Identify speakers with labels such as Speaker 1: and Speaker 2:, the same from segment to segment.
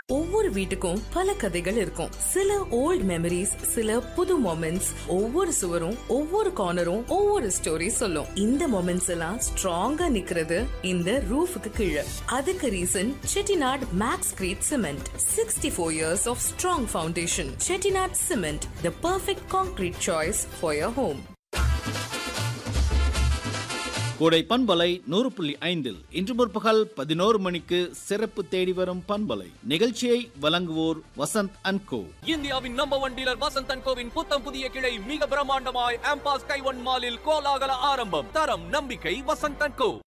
Speaker 1: ஒவ்வொரு வீட்டுக்கும் பல கதைகள் இருக்கும் சில ஓல்ட் மெமரிஸ் சில புது மொமெண்ட்ஸ் ஒவ்வொரு சுவரும் ஒவ்வொரு கார்னரும் ஒவ்வொரு ஸ்டோரி சொல்லும் இந்த மொமெண்ட்ஸ் எல்லாம் ஸ்ட்ராங்கா நிக்கிறது இந்த ரூஃபுக்கு கீழே அதுக்கு reason Chettinad Maxcrete cement sixty four years of strong foundation Chettinad cement the perfect concrete choice for your home
Speaker 2: Kodai பண்பலை நூறு புள்ளி ஐந்தில் இன்று முற்பகல் பதினோரு மணிக்கு சிறப்பு தேடி வரும் பண்பலை நிகழ்ச்சியை வழங்குவோர் வசந்த் அண்ட் கோ
Speaker 3: இந்தியாவின் number one dealer Vasanth and கோவின் புத்தம் புதிய கிளை மிக பிரம்மாண்டமாய் ஆம்பாஸ் கைவன் மாலில் கோலாகல ஆரம்பம் தரம் நம்பிக்கை Vasanth and Co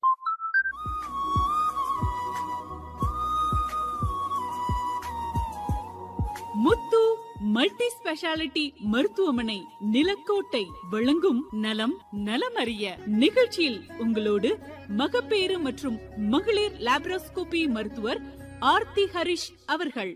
Speaker 4: Muthu multi speciality மருத்துவமனை நிலக்கோட்டை வழங்கும் நலம் நலமறிய நிகழ்ச்சியில் உங்களோடு மகப்பேறு மற்றும் மகளிர் லாப்ரோஸ்கோபி மருத்துவர் ஆர்த்தி ஹரிஷ் அவர்கள்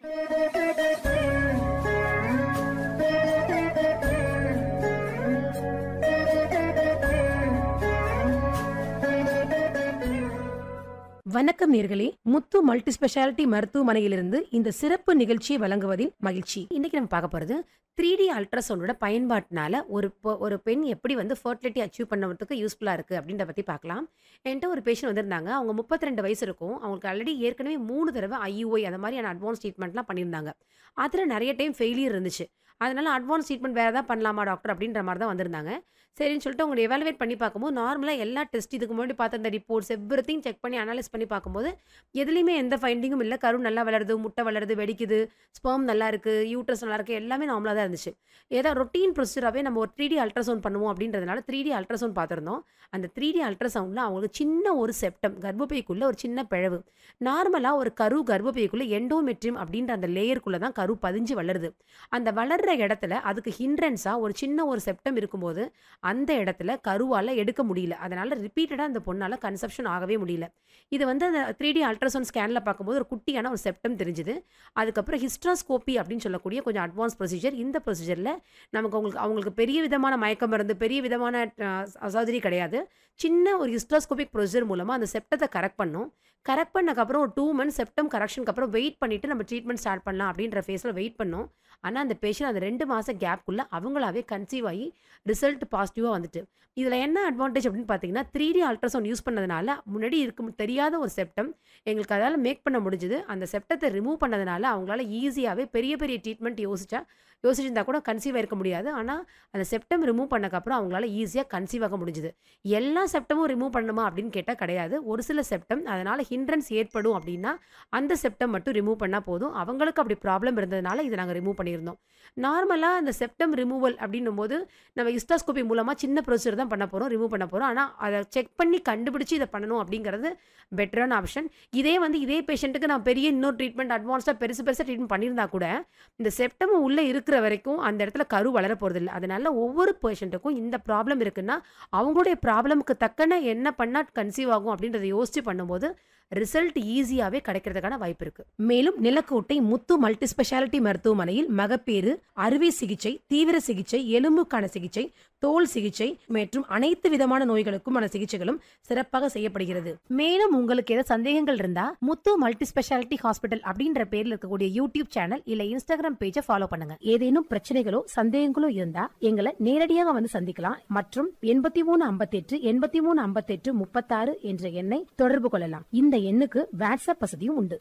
Speaker 5: வணக்கம் நேர்களே முத்து மல்டி ஸ்பெஷாலிட்டி மருத்துவமனையிலிருந்து இந்த சிறப்பு நிகழ்ச்சியை வழங்குவதில் மகிழ்ச்சி இன்னைக்கு நம்ம பார்க்க போறது த்ரீ டி அல்ட்ராசவுண்டோட பயன்பாட்டினால ஒரு பொ- ஒரு பெண் எப்படி வந்து ஃபர்டிலிட்டி அச்சீவ் பண்ணுறதுக்கு யூஸ்ஃபுல்லாக இருக்குது அப்படின்றத பற்றி பார்க்கலாம் என்கிட்ட ஒரு பேஷண்ட் வந்திருந்தாங்க அவங்க 32 வயசு இருக்கும் அவங்களுக்கு ஆல்ரெடி ஏற்கனவே மூணு தடவை ஐயூஐ அந்த மாதிரியான அட்வான்ஸ் ட்ரீட்மெண்ட்லாம் பண்ணியிருந்தாங்க அதில் நிறைய டைம் ஃபெயிலியர் இருந்துச்சு அதனால அட்வான்ஸ் ட்ரீட்மெண்ட் வேறு ஏதாவது பண்ணலாமா டாக்டர் அப்படின்ற மாதிரி தான் வந்திருந்தாங்க சரின்னு சொல்லிட்டு அவங்க எவாலுவேட் பண்ணி பார்க்கும்போது நார்மலாக எல்லா டெஸ்ட் இதுக்கு முன்னாடி பார்த்த அந்த ரிப்போர்ட்ஸ் எவ்ரி செக் பண்ணி அனலைஸ் பண்ணி பார்க்கும்போது எதுலேயுமே எந்த ஃபைண்டிங்கும் இல்லை கரு நல்லா வளருது முட்டை வளருது வெடிக்குது ஸ்பெர்ம் நல்லா இருக்குது யூட்ரஸ் நல்லா இருக்குது எல்லாமே நார்மலாக தான் இருந்துச்சு ஏதோ ரொட்டீன் ப்ரொசீஜராகவே நம்ம ஒரு த்ரீ டி அல்ட்ராசவுண்ட் பண்ணுவோம் அப்படின்றதுனால த்ரீ டி அல்ட்ராசவுண்ட் பார்த்துருந்தோம் அந்த த்ரீ டி அல்ட்ராசவுண்டில் அவங்களுக்கு சின்ன ஒரு செப்டம் கர்ப்பப்பைக்குள்ளே ஒரு சின்ன பிழவு நார்மலாக ஒரு கரு கர்ப்பப்பைக்குள்ளே எண்டோமெட்ரியம் அப்படின்ற அந்த லேயருக்குள்ளே தான் கரு பதிஞ்சு வளருது அந்த வளர்ற இடத்துல அதுக்கு ஹிண்ட்ரன்ஸாக ஒரு சின்ன ஒரு செப்டம் இருக்கும்போது அந்த இடத்துல கருவால் எடுக்க முடியல அதனால் ரிப்பீட்டடாக அந்த பொண்ணால் கன்செப்ஷன் ஆகவே முடியல இது வந்து அந்த த்ரீ டி அல்ட்ராசவுண்ட் ஸ்கேனில் பார்க்கும்போது ஒரு குட்டியான ஒரு செப்டம் தெரிஞ்சுது அதுக்கப்புறம் ஹிஸ்ட்ராஸ்கோப்பி அப்படின்னு சொல்லக்கூடிய கொஞ்சம் அட்வான்ஸ் ப்ரொசீஜர் இந்த ப்ரொசீஜரில் நமக்கு அவங்களுக்கு அவங்களுக்கு பெரிய விதமான மயக்க மருந்து பெரிய விதமான சர்ஜரி கிடையாது சின்ன ஒரு ஹிஸ்ட்ராஸ்கோபிக் ப்ரொசீஜர் மூலமாக அந்த செப்டத்தை கரெக்ட் பண்ணோம் கரெக்ட் பண்ணக்கப்புறம் ஒரு டூ மந்த்ஸ் செப்டம் கரெக்ஷனுக்கு அப்புறம் வெயிட் பண்ணிவிட்டு நம்ம ட்ரீட்மெண்ட் ஸ்டார்ட் பண்ணலாம் அப்படின்ற ஃபேஸில் வெயிட் பண்ணோம் ஆனால் அந்த பேஷண்ட் அந்த ரெண்டு மாதம் கேப்குள்ளே அவங்களாவே கன்சீவ் ஆகி ரிசல்ட் பாசிட்டிவாக வந்துட்டு இதில் என்ன அட்வான்டேஜ் அப்படின்னு பார்த்தீங்கன்னா த்ரீ டி அல்ட்ராசவுண்ட் யூஸ் பண்ணதுனால முன்னாடி இருக்கும் தெரியாத ஒரு செப்டம் எங்களுக்கு அதால் மேக் பண்ண முடிஞ்சுது அந்த செப்டத்தை ரிமூவ் பண்ணதுனால அவங்களால ஈஸியாகவே பெரிய பெரிய ட்ரீட்மெண்ட் யோசிச்சா யோசிச்சிருந்தா கூட கன்சீவ் ஆயிருக்க முடியாது ஆனால் அந்த செப்டம் ரிமூவ் பண்ணக்கப்புறம் அவங்களால ஈஸியாக கன்சீவ் ஆக முடிஞ்சுது எல்லா செப்டமும் ரிமூவ் பண்ணணுமா அப்படின்னு கேட்டால் கிடையாது ஒரு சில செப்டம் அதனால் ஹிண்ட்ரன்ஸ் ஏற்படும் அப்படின்னா அந்த செப்டம் மட்டும் ரிமூவ் பண்ணால் போதும் அவங்களுக்கு அப்படி ப்ராப்ளம் இருந்ததுனால இதை நாங்கள் ரிமூவ் பண்ணியிருந்தோம் நார்மலாக அந்த செப்டம் ரிமூவல் அப்படின்னும் போது நம்ம ஹிஸ்டாஸ்கோபி மூலமாக சின்ன ப்ரொசீஜர் தான் பண்ண போகிறோம் ரிமூவ் பண்ண போகிறோம் ஆனால் அதை செக் பண்ணி கண்டுபிடிச்சி இதை பண்ணணும் அப்படிங்கிறது பெட்டரான ஆப்ஷன் இதே வந்து இதே பேஷண்ட்டுக்கு நான் பெரிய இன்னொரு ட்ரீட்மெண்ட் அட்வான்ஸ்டாக பெருசு பெருசாக ட்ரீட்மெண்ட் பண்ணியிருந்தா கூட இந்த செப்டம் உள்ளே இருக்கிற வரைக்கும் அந்த இடத்துல கரு வளர போகிறதில்ல அதனால ஒவ்வொரு பேஷண்ட்டுக்கும் இந்த ப்ராப்ளம் இருக்குன்னா அவங்களுடைய ப்ராப்ளமுக்கு தக்கன என்ன பண்ணால் கன்சீவ் ஆகும் அப்படின்றத யோசிச்சு பண்ணும்போது ரிசல்ட் ஈஸியாகவே கிடைக்கிறதுக்கான வாய்ப்பு இருக்கு மேலும் நிலக்கோட்டை முத்து மல்டி ஸ்பெஷாலிட்டி மருத்துவமனையில் மகப்பேறு அறுவை சிகிச்சை தீவிர சிகிச்சை எலும்புக்கான சிகிச்சை தோல் சிகிச்சை மற்றும் அனைத்து விதமான நோய்களுக்குமான சிகிச்சைகளும் சிறப்பாக செய்யப்படுகிறது மேலும் உங்களுக்கு ஏதாவது சந்தேகங்கள் இருந்தா முத்து மல்டி ஸ்பெஷாலிட்டி ஹாஸ்பிட்டல் அப்படின்ற பேர்ல இருக்கக்கூடிய யூடியூப் சேனல் இல்ல இன்ஸ்டாகிராம் பேஜை ஃபாலோ பண்ணுங்க ஏதேனும் பிரச்சனைகளோ சந்தேகங்களோ இருந்தா எங்களை நேரடியாக வந்து சந்திக்கலாம் மற்றும் எண்பத்தி மூணு ஐம்பத்தி எட்டு எண்பத்தி மூணு ஐம்பத்தி எட்டு முப்பத்தாறு என்ற எண்ணை தொடர்பு கொள்ளலாம் இந்த எண்ணுக்கு வாட்ஸ்அப் வசதியும் உண்டு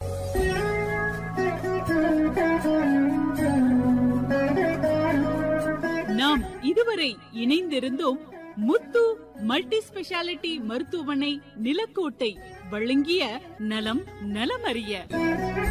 Speaker 4: நாம் இதுவரை இணைந்திருந்தோம் முத்து மல்டி ஸ்பெஷாலிட்டி மருத்துவமனை நிலக்கோட்டை வழங்கிய நலம் நலமறிய